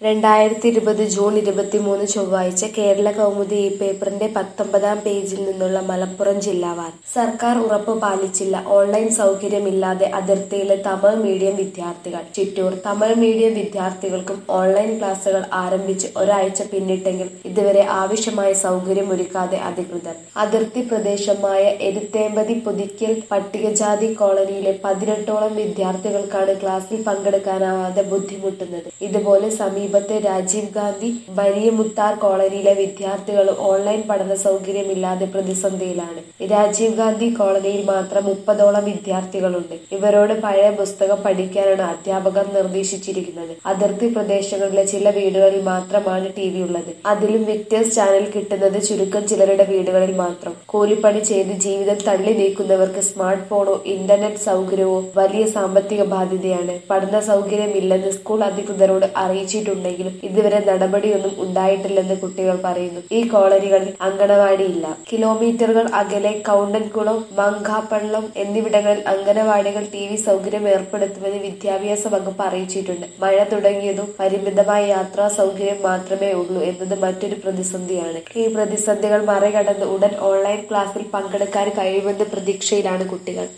രണ്ടായിരത്തി ഇരുപത് ജൂൺ ഇരുപത്തിമൂന്ന് ചൊവ്വാഴ്ച കേരള കൗമുദി ഈ പേപ്പറിന്റെ പത്തൊമ്പതാം പേജിൽ നിന്നുള്ള മലപ്പുറം ജില്ലാ വാർത്ത സർക്കാർ ഉറപ്പ് പാലിച്ചില്ല ഓൺലൈൻ സൗകര്യമില്ലാതെ അതിർത്തിയിലെ തമിഴ് മീഡിയം വിദ്യാർത്ഥികൾ ചിറ്റൂർ തമിഴ് മീഡിയം വിദ്യാർത്ഥികൾക്കും ഓൺലൈൻ ക്ലാസുകൾ ആരംഭിച്ച് ഒരാഴ്ച പിന്നിട്ടെങ്കിൽ ഇതുവരെ ആവശ്യമായ സൗകര്യമൊരുക്കാതെ അധികൃതർ അതിർത്തി പ്രദേശമായ എരുത്തേമ്പതി പുതിക്കൽ പട്ടികജാതി കോളനിയിലെ പതിനെട്ടോളം വിദ്യാർത്ഥികൾക്കാണ് ക്ലാസ്സിൽ പങ്കെടുക്കാനാവാതെ ബുദ്ധിമുട്ടുന്നത് ഇതുപോലെ സമീപത്തെ രാജീവ് ഗാന്ധി ബരിയമുത്താർ കോളനിയിലെ വിദ്യാർത്ഥികളും ഓൺലൈൻ പഠന സൗകര്യമില്ലാതെ പ്രതിസന്ധിയിലാണ് രാജീവ് ഗാന്ധി കോളനിയിൽ മാത്രം മുപ്പതോളം വിദ്യാർത്ഥികളുണ്ട് ഇവരോട് പഴയ പുസ്തകം പഠിക്കാനാണ് അധ്യാപകർ നിർദ്ദേശിച്ചിരിക്കുന്നത് അതിർത്തി പ്രദേശങ്ങളിലെ ചില വീടുകളിൽ മാത്രമാണ് ടി വി ഉള്ളത് അതിലും വിക്ടേഴ്സ് ചാനൽ കിട്ടുന്നത് ചുരുക്കം ചിലരുടെ വീടുകളിൽ മാത്രം കൂലിപ്പണി ചെയ്ത് ജീവിതം തള്ളി നീക്കുന്നവർക്ക് സ്മാർട്ട് ഫോണോ ഇന്റർനെറ്റ് സൗകര്യമോ വലിയ സാമ്പത്തിക ബാധ്യതയാണ് പഠന സൗകര്യമില്ലെന്ന് സ്കൂൾ അധികൃതരോട് അറിയിച്ചിട്ടുണ്ടെങ്കിലും ഇതുവരെ നടപടിയൊന്നും ഉണ്ടായിട്ടില്ലെന്ന് കുട്ടികൾ പറയുന്നു ഈ കോളനികളിൽ അങ്കണവാടിയില്ല കിലോമീറ്ററുകൾ അകലെ കൗണ്ടൻകുളം മങ്കാപ്പള്ളം എന്നിവിടങ്ങളിൽ അങ്കണവാടികൾ ടി വി സൗകര്യം ഏർപ്പെടുത്തുമെന്ന് വിദ്യാഭ്യാസ വകുപ്പ് അറിയിച്ചിട്ടുണ്ട് മഴ തുടങ്ങിയതും പരിമിതമായ യാത്രാ സൗകര്യം മാത്രമേ ഉള്ളൂ എന്നത് മറ്റൊരു പ്രതിസന്ധിയാണ് ഈ പ്രതിസന്ധികൾ മറികടന്ന് ഉടൻ ഓൺലൈൻ ക്ലാസ്സിൽ പങ്കെടുക്കാൻ കഴിയുമെന്ന പ്രതീക്ഷയിലാണ് കുട്ടികൾ